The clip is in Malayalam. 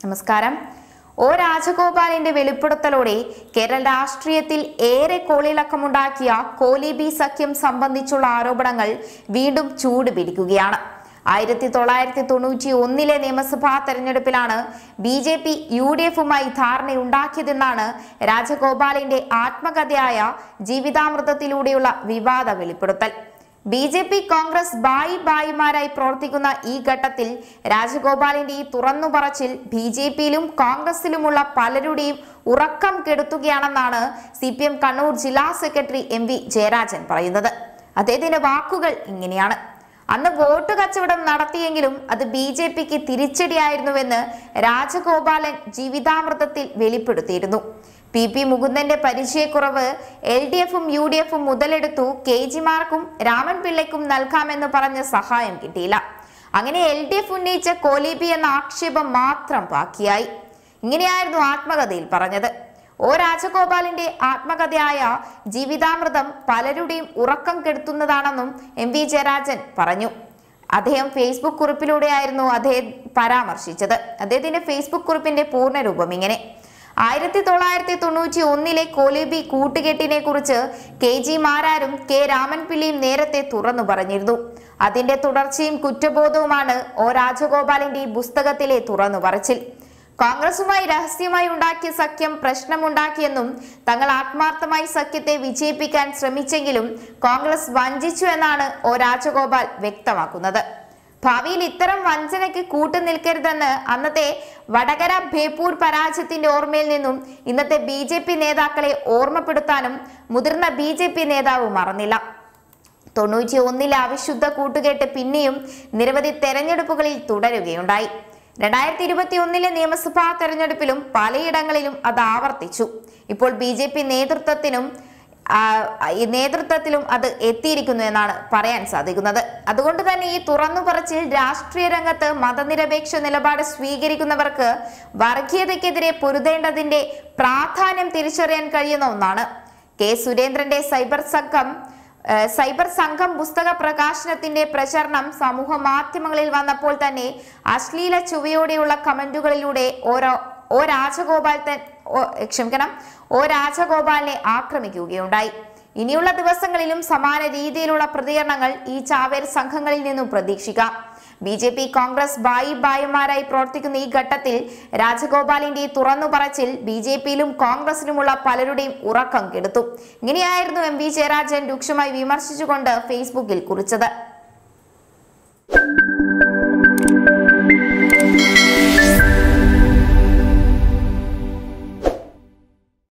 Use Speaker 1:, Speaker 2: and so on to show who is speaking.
Speaker 1: നമസ്കാരം ഒ രാജഗോപാലിന്റെ വെളിപ്പെടുത്തലോടെ കേരള രാഷ്ട്രീയത്തിൽ ഏറെ കോളിളക്കമുണ്ടാക്കിയ കോലീബി സഖ്യം സംബന്ധിച്ചുള്ള ആരോപണങ്ങൾ വീണ്ടും ചൂട് പിടിക്കുകയാണ് ആയിരത്തി തൊള്ളായിരത്തി തൊണ്ണൂറ്റി ഒന്നിലെ നിയമസഭാ തെരഞ്ഞെടുപ്പിലാണ് B J P U D എഫുമായി ധാരണയുണ്ടാക്കിയതെന്നാണ് രാജഗോപാലിന്റെ ആത്മകഥയായ ജീവിതാമൃതത്തിലൂടെയുള്ള വിവാദ വെളിപ്പെടുത്തൽ ബി ജെ പി കോൺഗ്രസ് ബായി ബായിമാരായി പ്രവർത്തിക്കുന്ന ഈ ഘട്ടത്തിൽ രാജഗോപാലിന്റെ ഈ തുറന്നു പറച്ചിൽ ബി ജെ പിയിലും കോൺഗ്രസിലുമുള്ള പലരുടെയും ഉറക്കം കെടുത്തുകയാണെന്നാണ് സി പി എം കണ്ണൂർ ജില്ലാ സെക്രട്ടറി എം വി ജയരാജൻ പറയുന്നത് അദ്ദേഹത്തിന്റെ വാക്കുകൾ ഇങ്ങനെയാണ് അന്ന് വോട്ട് കച്ചവടം നടത്തിയെങ്കിലും അത് ബി ജെ പിക്ക് തിരിച്ചടിയായിരുന്നുവെന്ന് രാജഗോപാലൻ ജീവിതാമൃതത്തിൽ വെളിപ്പെടുത്തിയിരുന്നു പി പി മുകുന്ദന്റെ പരിചയക്കുറവ് എൽ ഡി എഫും യു ഡി എഫും മുതലെടുത്തു കെ ജിമാർക്കും രാമൻ പിള്ളയ്ക്കും നൽകാമെന്ന് പറഞ്ഞ് സഹായം കിട്ടിയില്ല അങ്ങനെ എൽ ഡി എഫ് ഉന്നയിച്ച കോലീബി എന്ന ആക്ഷേപം മാത്രം ബാക്കിയായി ഇങ്ങനെയായിരുന്നു ആത്മകഥയിൽ പറഞ്ഞത് ഒ രാജഗോപാലിന്റെ ആത്മകഥയായ ജീവിതാമൃതം പലരുടെയും ഉറക്കം കെടുത്തുന്നതാണെന്നും എം വി ജയരാജൻ പറഞ്ഞു അദ്ദേഹം ഫേസ്ബുക്ക് കുറിപ്പിലൂടെയായിരുന്നു അദ്ദേഹം പരാമർശിച്ചത് അദ്ദേഹത്തിന്റെ ഫേസ്ബുക്ക് കുറിപ്പിന്റെ പൂർണ്ണരൂപം ഇങ്ങനെ ആയിരത്തി തൊള്ളായിരത്തി തൊണ്ണൂറ്റി ഒന്നിലെ കോലിബി കൂട്ടുകെട്ടിനെ കുറിച്ച് കെ ജി മാരാരും കെ രാമൻപിള്ളിയും നേരത്തെ തുറന്നു പറഞ്ഞിരുന്നു അതിന്റെ തുടർച്ചയും കുറ്റബോധവുമാണ് ഒ രാജഗോപാലിന്റെ ഈ പുസ്തകത്തിലെ തുറന്നു പറച്ചിൽ കോൺഗ്രസുമായി രഹസ്യമായി ഉണ്ടാക്കിയ സഖ്യം പ്രശ്നമുണ്ടാക്കിയെന്നും തങ്ങൾ ആത്മാർത്ഥമായി സഖ്യത്തെ വിജയിപ്പിക്കാൻ ശ്രമിച്ചെങ്കിലും കോൺഗ്രസ് വഞ്ചിച്ചു എന്നാണ് ഒ രാജഗോപാൽ വ്യക്തമാക്കുന്നത് ഭാവിയിൽ ഇത്തരം വഞ്ചനയ്ക്ക് കൂട്ടുനിൽക്കരുതെന്ന് അന്നത്തെ വടകര ബേപ്പൂർ പരാജയത്തിന്റെ ഓർമ്മയിൽ നിന്നും ഇന്നത്തെ ബി ജെ പി നേതാക്കളെ ഓർമ്മപ്പെടുത്താനും മുതിർന്ന ബി ജെ പി നേതാവ് മറന്നില്ല തൊണ്ണൂറ്റി ഒന്നിലെ അവിശുദ്ധ കൂട്ടുകെട്ട് പിന്നെയും നിരവധി തെരഞ്ഞെടുപ്പുകളിൽ തുടരുകയുണ്ടായി രണ്ടായിരത്തി ഇരുപത്തി ഒന്നിലെ നിയമസഭാ തെരഞ്ഞെടുപ്പിലും പലയിടങ്ങളിലും അത് ആവർത്തിച്ചു ഇപ്പോൾ ബി ജെ പി നേതൃത്വത്തിനും ആ, ഈ നേതൃത്വത്തിലും അത് എത്തിയിരിക്കുന്നു എന്നാണ് പറയാൻ സാധിക്കുന്നത് അതുകൊണ്ട് തന്നെ ഈ തുറന്നു പറച്ചിൽ രാഷ്ട്രീയ രംഗത്ത് മതനിരപേക്ഷ നിലപാട് സ്വീകരിക്കുന്നവർക്ക് വർഗീയതയ്ക്കെതിരെ പൊരുതേണ്ടതിന്റെ പ്രാധാന്യം തിരിച്ചറിയാൻ കഴിയുന്ന ഒന്നാണ് കെ സുരേന്ദ്രന്റെ സൈബർ സംഘം ഏഹ് സൈബർ സംഘം പുസ്തക പ്രകാശനത്തിന്റെ പ്രചരണം സമൂഹ മാധ്യമങ്ങളിൽ വന്നപ്പോൾ തന്നെ അശ്ലീല ചുവയോടെയുള്ള കമന്റുകളിലൂടെ ഓരോ ഓ രാജഗോപാൽ തൻ ഓ- ക്ഷമിക്കണം ഓ രാജഗോപാലിനെ ആക്രമിക്കുകയുണ്ടായി ഇനിയുള്ള ദിവസങ്ങളിലും സമാന രീതിയിലുള്ള പ്രതികരണങ്ങൾ ഈ ചാവേർ സംഘങ്ങളിൽ നിന്നും പ്രതീക്ഷിക്കാം ബി ജെ പി കോൺഗ്രസ് ബായി ബായിമാരായി പ്രവർത്തിക്കുന്ന ഈ ഘട്ടത്തിൽ രാജഗോപാലിന്റെ ഈ തുറന്നു പറച്ചിൽ ബി ജെ പിയിലും കോൺഗ്രസിലുമുള്ള പലരുടെയും ഉറക്കം കെടുത്തു ഇങ്ങനെയായിരുന്നു എം വി ജയരാജൻ രൂക്ഷമായി വിമർശിച്ചുകൊണ്ട് ഫേസ്ബുക്കിൽ കുറിച്ചത്